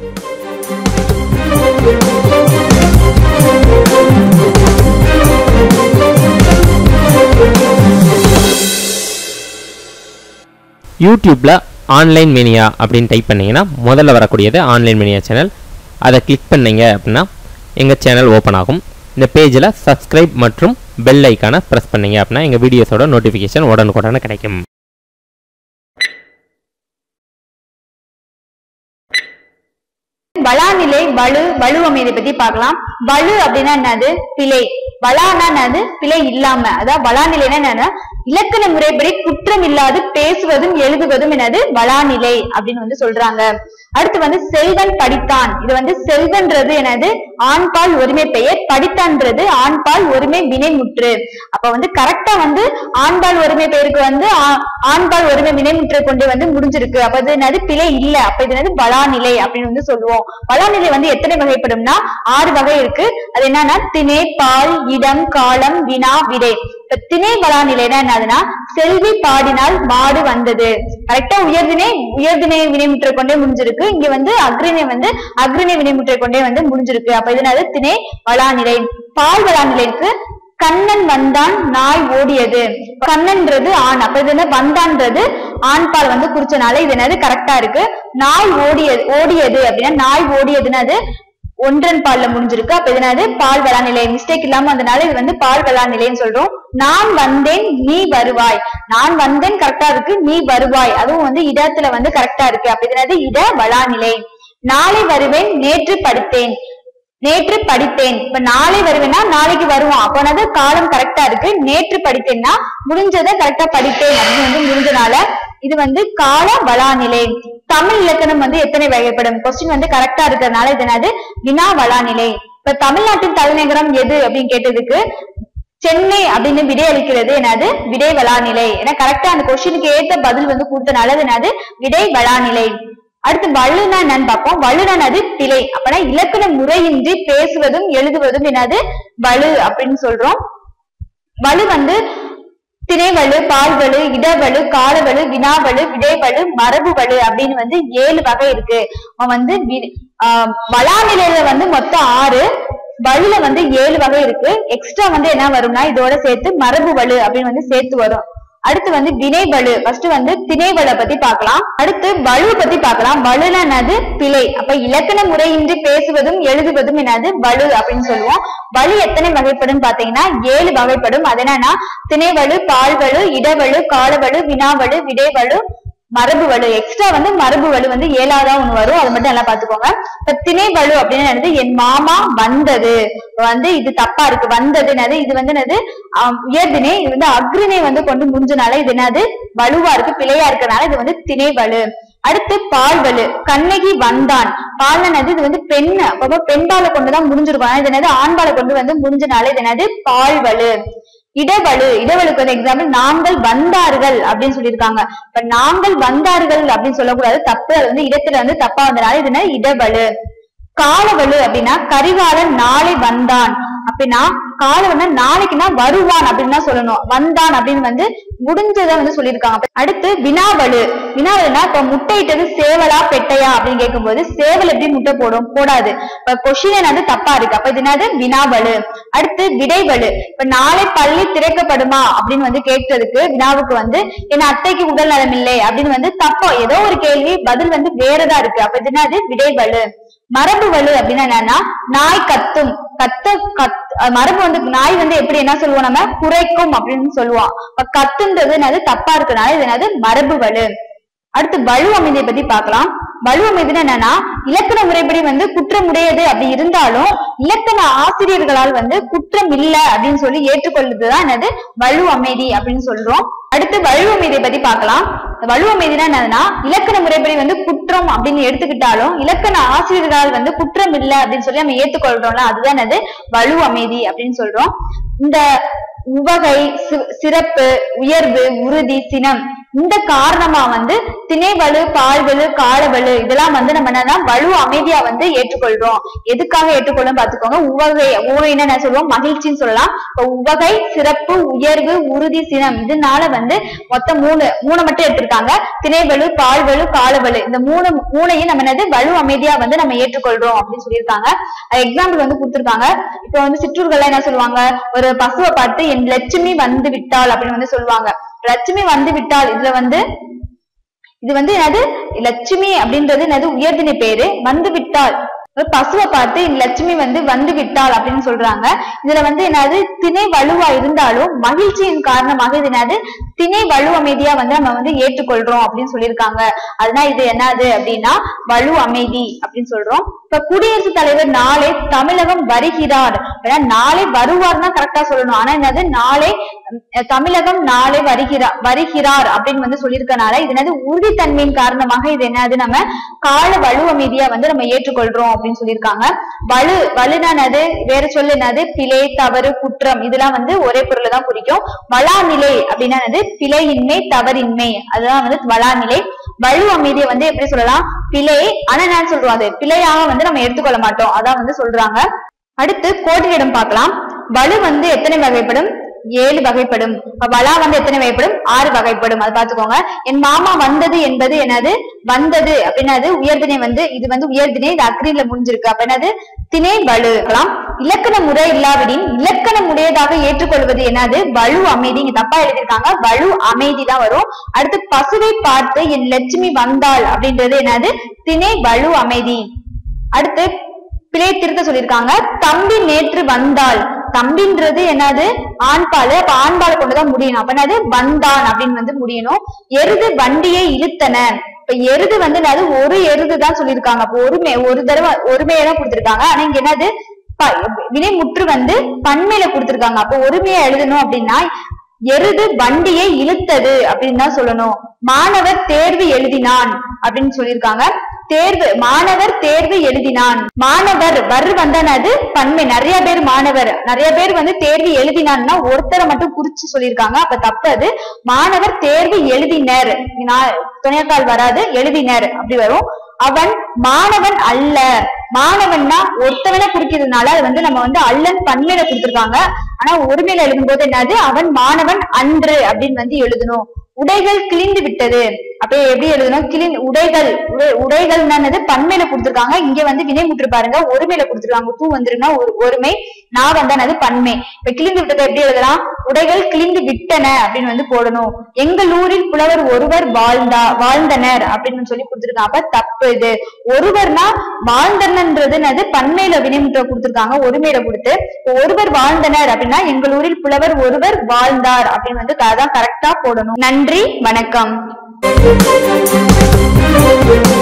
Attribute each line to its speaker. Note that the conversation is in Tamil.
Speaker 1: யூடியூப்பில் ஆன்லைன் மீனியா அப்படின்னு டைப் பண்ணிங்கன்னா முதல்ல வரக்கூடியது ஆன்லைன் மீனியா சேனல் அதை கிளிக் பண்ணீங்க அப்படின்னா எங்கள் சேனல் ஓப்பன் ஆகும் இந்த பேஜில் சப்ஸ்கிரைப் மற்றும் பெல் ஐக்கானை ப்ரெஸ் பண்ணீங்க அப்படின்னா எங்கள் வீடியோஸோட நோட்டிஃபிகேஷன் உடனுக்குடனே கிடைக்கும்
Speaker 2: வளாநிலை வலு வலுவமைதை பத்தி பார்க்கலாம் வலு அப்படின்னா என்னது பிழை வளானா என்னது பிழை இல்லாம அதாவது வளாநிலைனா என்னன்னா இலக்கண முறைப்படி குற்றம் இல்லாது பேசுவதும் எழுதுவதும் என்னது வளாநிலை அப்படின்னு வந்து சொல்றாங்க அடுத்து வந்து செல்வன் படித்தான் இது வந்து செல்வன்றது என்னது ஆண்பால் ஒருமை பெயர் படித்தான்றது ஆண்பால் ஒருமை வினைமுற்று அப்ப வந்து கரெக்டா வந்து ஆண்பால் ஒருமை பெயருக்கு வந்து ஆ- ஆண்பால் ஒருமை வினைமுற்று கொண்டு வந்து முடிஞ்சிருக்கு அப்ப இது என்னது பிழை இல்ல அப்ப இது என்னது வளாநிலை அப்படின்னு வந்து சொல்லுவோம் வளாநிலை வந்து எத்தனை வகைப்படும்னா ஆறு வகை இருக்கு அது என்னன்னா திணை பால் இடம் காலம் வினா விடை இப்ப திணை வளாநிலைனா என்னதுன்னா செல்வி பாடினால் மாடு வந்தது கரெக்டா உயர்திணை உயர்திணை வினைமுற்றை கொண்டே முடிஞ்சிருக்கு இங்க வந்து அக்ரிணை வந்து அக்ரிணை வினைமுற்றை கொண்டே வந்து முடிஞ்சிருக்கு அப்ப இது என்னது திணை வளாநிலை பால் வளாநிலைக்கு கண்ணன் வந்தான் நாய் ஓடியது கண்ணன்றது ஆண் அப்ப இது என்ன வந்தான்றது ஆண் பால் வந்து குறிச்சனால இது என்னது கரெக்டா இருக்கு நாய் ஓடியது ஓடியது அப்படின்னா நாய் ஓடியதுன்னு அது ஒன்றன் பால்ல முடிஞ்சிருக்கு அப்ப இது என்னது பால் வளாநிலை மிஸ்டேக் இல்லாம வந்தனால இது வந்து பால் வளாநிலைன்னு சொல்றோம் நான் வந்தேன் நீ வருவாய் நான் வந்தேன் கரெக்டா இருக்கு நீ வருவாய் அதுவும் வந்து இடத்துல வந்து கரெக்டா இருக்கு அப்ப இது என்னது இட வளாநிலை நாளை வருவேன் நேற்று படித்தேன் நேற்று படித்தேன் இப்ப நாளை வருவேன்னா நாளைக்கு வருவான் அப்ப என்னது காலம் கரெக்டா இருக்கு நேற்று படித்தேன்னா முடிஞ்சதை கரெக்டா படித்தேன் அப்படின்னு வந்து முடிஞ்சனால இது வந்து கால வளாநிலை தமிழ் இலக்கணம் வந்து எத்தனை வகைப்படும் கொஸ்டின் வந்து கரெக்டா இருக்கிறதுனால இது என்னது வினா வளாநிலை இப்ப தமிழ்நாட்டின் தலைநகரம் எது அப்படின்னு கேட்டதுக்கு சென்னை அப்படின்னு விடை அளிக்கிறது என்னது விடை வளாநிலை ஏன்னா கரெக்டா அந்த கொஸ்டினுக்கு ஏத்த பதில் வந்து கொடுத்தனால அது என்னது விடை வளாநிலை அடுத்து வள்ளுனா என்னன்னு பார்ப்போம் வள்ளுனா என்னது பிழை அப்பனா இலக்கண முறையின்றி பேசுவதும் எழுதுவதும் என்னது வலு அப்படின்னு சொல்றோம் வலு வந்து திணைவலு பால்வலு இடவலு காலவலு வினாவலு விடைவலு மரபுவலு அப்படின்னு வந்து ஏழு வகை இருக்கு அவன் வந்து வி- ஆஹ் வளாநிலையில வந்து மொத்தம் ஆறு வலுல வந்து ஏழு வகை இருக்கு எக்ஸ்ட்ரா வந்து என்ன வரும்னா இதோட சேர்த்து மரபு வலு அப்படின்னு வந்து சேர்த்து வரும் அடுத்து வந்து வினை வலு ஃபர்ஸ்ட் வந்து திணைவலை பத்தி பார்க்கலாம் அடுத்து வலு பத்தி பார்க்கலாம் வலுனா என்னது பிழை அப்ப இலக்கண முறையின்றி பேசுவதும் எழுதுவதும் என்னது வலு அப்படின்னு சொல்லுவோம் வலு எத்தனை வகைப்படும் பாத்தீங்கன்னா ஏழு வகைப்படும் அது என்னன்னா திணைவலு பால்வலு இடவலு காலவலு வினாவலு விடைவலு மரபு வலு எக்ஸ்ட்ரா வந்து மரபு வலு வந்து ஏழாவதா ஒண்ணு வரும் அது மட்டும் நல்லா பாத்துக்கோங்க இப்ப திணை வலு அப்படின்னு என்னது என் மாமா வந்தது இப்ப வந்து இது தப்பா இருக்கு வந்தது என்னது இது வந்து என்னது ஆம், உயர்திணை இது வந்து அக்ரிணை வந்து கொண்டு முடிஞ்சனால இது என்னது வலுவா இருக்கு பிழையா இருக்கனால இது வந்து திணை வலு அடுத்து பால்வலு கண்ணகி வந்தான் பால் என்னது இது வந்து பெண் அப்போ பெண்பாலை கொண்டுதான் முடிஞ்சிருக்கும் ஆனா இது என்னது ஆண்பாலை கொண்டு வந்து முடிஞ்சனால இது என்னது பால்வலு இடவலு இடவலுக்கு வந்து எக்ஸாம்பிள் நாங்கள் வந்தார்கள் அப்படின்னு சொல்லியிருக்காங்க இப்ப நாங்கள் வந்தார்கள் அப்படின்னு சொல்லக்கூடாது தப்பு அது வந்து இடத்துல வந்து தப்பா வந்தனால இது என்ன இடவலு காலவலு அப்படின்னா கரிகாலன் நாளை வந்தான் அப்படின்னா காலவன்னா நாளைக்குன்னா வருவான் அப்படின்னு தான் சொல்லணும் வந்தான் அப்படின்னு வந்து முடிஞ்சதை வந்து சொல்லியிருக்காங்க அடுத்து வினாவலு வினாவலுனா இப்ப முட்டையிட்டது சேவலா பெட்டையா அப்படின்னு கேட்கும்போது சேவல் எப்படி முட்டை போடும் போடாது இப்ப கொஷின் வந்து தப்பா இருக்கு அப்ப இது என்னது வினாவலு அடுத்து விடைவலு இப்ப நாளை பள்ளி திறக்கப்படுமா அப்படின்னு வந்து கேட்டதுக்கு வினாவுக்கு வந்து என் அத்தைக்கு உடல் நலம் இல்லை அப்படின்னு வந்து தப்பா ஏதோ ஒரு கேள்வி பதில் வந்து வேறதா இருக்கு அப்ப இது என்னது விடைவலு மரபு வலு அப்படின்னா என்னன்னா நாய் கத்தும் கத்த கத் அஹ் மரபு வந்து நாய் வந்து எப்படி என்ன சொல்லுவோம் நம்ம குறைக்கும் அப்படின்னு சொல்லுவோம் அப்ப கத்துன்றது என்னது தப்பா இருக்கனால இது என்னது மரபு வலு அடுத்து வலு அமைதியை பத்தி பார்க்கலாம் வலு அமைதினா என்னன்னா இலக்கண முறைப்படி வந்து குற்றமுடையது அப்படி இருந்தாலும் இலக்கண ஆசிரியர்களால் வந்து குற்றம் இல்ல அப்படின்னு சொல்லி ஏற்றுக்கொள்ளுதுதான் என்னது வலு அமைதி அப்படின்னு சொல்றோம் அடுத்து வலு அமைதியை பத்தி பார்க்கலாம் இந்த வலு அமைதினா என்னதுன்னா இலக்கண முறைப்படி வந்து குற்றம் அப்படின்னு எடுத்துக்கிட்டாலும் இலக்கண ஆசிரியர்களால் வந்து குற்றம் இல்ல அப்படின்னு சொல்லி நம்ம ஏற்றுக்கொள்றோம்ல அதுதான் என்னது வலு அமைதி அப்படின்னு சொல்றோம் இந்த உவகை சி- சிறப்பு உயர்வு உறுதி சினம் இந்த காரணமா வந்து திணைவலு பால்வலு காலவலு இதெல்லாம் வந்து நம்ம என்னன்னா வலு அமைதியா வந்து ஏற்றுக்கொள்றோம் எதுக்காக ஏற்றுக்கொள்ளும் பாத்துக்கோங்க உவகை உவகைன்னு என்ன சொல்லுவோம் மகிழ்ச்சின்னு சொல்லலாம் இப்ப உவகை சிறப்பு உயர்வு உறுதி சினம் இதனால வந்து மொத்தம் மூணு மூணு மட்டும் எடுத்திருக்காங்க திணைவலு பால்வலு காலவலு இந்த மூணு மூணையும் நம்ம என்னது வலு அமைதியா வந்து நம்ம ஏற்றுக்கொள்றோம் அப்படின்னு சொல்லியிருக்காங்க எக்ஸாம்பிள் வந்து கொடுத்திருக்காங்க இப்ப வந்து சிற்றூர்கள்லாம் என்ன சொல்லுவாங்க ஒரு பசுவை பார்த்து என் லட்சுமி வந்து விட்டாள் அப்படின்னு வந்து சொல்லுவாங்க லட்சுமி வந்து விட்டாள் இதுல வந்து இது வந்து என்னது லட்சுமி அப்படின்றது என்னது உயர்திணை பேரு வந்து விட்டாள் ஒரு பசுவை பார்த்து இந்த லட்சுமி வந்து வந்து விட்டாள் அப்படின்னு சொல்றாங்க இதுல வந்து என்னது திணை வலுவா இருந்தாலும் மகிழ்ச்சியின் காரணமாக இது என்னது திணை வலு அமைதியா வந்து நம்ம வந்து ஏற்றுக்கொள்றோம் அப்படின்னு சொல்லியிருக்காங்க அதனால இது என்னது அப்படின்னா வலு அமைதி அப்படின்னு சொல்றோம் இப்ப குடியரசுத் தலைவர் நாளை தமிழகம் வருகிறார் அப்படின்னா நாளை வருவார் தான் கரெக்டா சொல்லணும் ஆனா என்னது நாளை அஹ், தமிழகம் நாளை வருகிறார் வருகிறார் அப்படின்னு வந்து சொல்லியிருக்கனால இது என்னது உறுதித்தன்மையின் காரணமாக இது என்னது நம்ம கால வலு அமைதியா வந்து நம்ம ஏற்றுக்கொள்றோம் அப்படின்னு சொல்லியிருக்காங்க வலு வலுனா என்னது வேற சொல்லு என்னது பிழை தவறு குற்றம் இதெல்லாம் வந்து ஒரே பொருளை தான் குறிக்கும் வளாநிலை அப்படின்னா என்னது பிழையின்மை தவறின்மை அதுதான் வந்து வளாநிலை வலு அமைதியை வந்து எப்படி சொல்லலாம் பிழை ஆனா என்ன சொல்றோம் அது பிழையாக வந்து நம்ம எடுத்துக்கொள்ள மாட்டோம் அதான் வந்து சொல்றாங்க அடுத்து கோட்டிலிடம் பார்க்கலாம் வலு வந்து எத்தனை வகைப்படும் ஏழு வகைப்படும் அப்ப வலா வந்து எத்தனை வகைப்படும் ஆறு வகைப்படும் அது பாத்துக்கோங்க என் மாமா வந்தது என்பது என்னது வந்தது அப்படின்னது உயர்திணை வந்து இது வந்து உயர்திணை இது அக்ரியில முடிஞ்சிருக்கு அப்ப என்னது திணை வலு இருக்கலாம் இலக்கண முறை இல்லாவிடின் இலக்கணம் உடையதாக ஏற்றுக்கொள்வது என்னது வலு அமைதி இங்க தப்பா எழுதியிருக்காங்க வலு அமைதி தான் வரும் அடுத்து பசுவை பார்த்து என் லட்சுமி வந்தாள் அப்படின்றது என்னது திணை வலு அமைதி அடுத்து பிழை திருத்த சொல்லியிருக்காங்க தம்பி நேற்று வந்தாள் தம்பின்றது என்னது ஆண்பாலு அப்ப ஆண்பாலை கொண்டுதான் முடியணும் அப்ப என்னது வந்தான் அப்படின்னு வந்து முடியணும் எருது வண்டியை இழுத்தன இப்ப எருது வந்து என்னது ஒரு எருது தான் சொல்லியிருக்காங்க அப்ப ஒருமை ஒரு தடவை ஒருமையை தான் கொடுத்திருக்காங்க ஆனா இங்க என்னது ப- வினைமுற்று வந்து பன்மையில கொடுத்திருக்காங்க அப்ப ஒருமையை எழுதணும் அப்படின்னா எருது வண்டியை இழுத்தது அப்படின்னு தான் சொல்லணும் மாணவர் தேர்வு எழுதினான் அப்படின்னு சொல்லியிருக்காங்க தேர்வு மாணவர் தேர்வு எழுதினான் மாணவர் வர் வந்தனது பன்மை நிறைய பேர் மாணவர் நிறைய பேர் வந்து தேர்வு எழுதினான்னா ஒருத்தரை மட்டும் குறிச்சு சொல்லியிருக்காங்க அப்ப தப்பு அது மாணவர் தேர்வு எழுதினர் நான் துணைக்கால் வராது எழுதினர் அப்படி வரும் அவன் மாணவன் அல்ல மாணவன்னா ஒருத்தவனை குறிக்கிறதுனால அது வந்து நம்ம வந்து அல்லன் பன்மையில கொடுத்திருக்காங்க ஆனா ஒருமையில எழுதும்போது என்னது அவன் மாணவன் அன்று அப்படின்னு வந்து எழுதணும் உடைகள் கிழிந்து விட்டது அப்ப எப்படி எழுதணும் கிளி உடைகள் உடை- உடைகள் என்னது பன்மையில கொடுத்திருக்காங்க இங்க வந்து வினைமுற்று பாருங்க ஒருமையில கொடுத்திருக்காங்க தூ வந்துருன்னா ஒரு ஒருமை நான் வந்தா என்னது பன்மை இப்ப கிழிந்து விட்டதை எப்படி எழுதலாம் உடைகள் கிழிந்து விட்டன அப்படின்னு வந்து போடணும் எங்கள் ஊரில் புலவர் ஒருவர் வாழ்ந்தா வாழ்ந்தனர் அப்படின்னு சொல்லி கொடுத்திருக்காங்க அப்ப தப்பு இது ஒருவர்னா வாழ்ந்தனன்றது என்னது பன்மையில வினைமுற்ற கொடுத்திருக்காங்க ஒருமையில கொடுத்து இப்ப ஒருவர் வாழ்ந்தனர் அப்படின்னா எங்கள் ஊரில் புலவர் ஒருவர் வாழ்ந்தார் அப்படின்னு வந்து அதான் கரெக்டா போடணும் நன்றி வணக்கம்
Speaker 3: Thank you.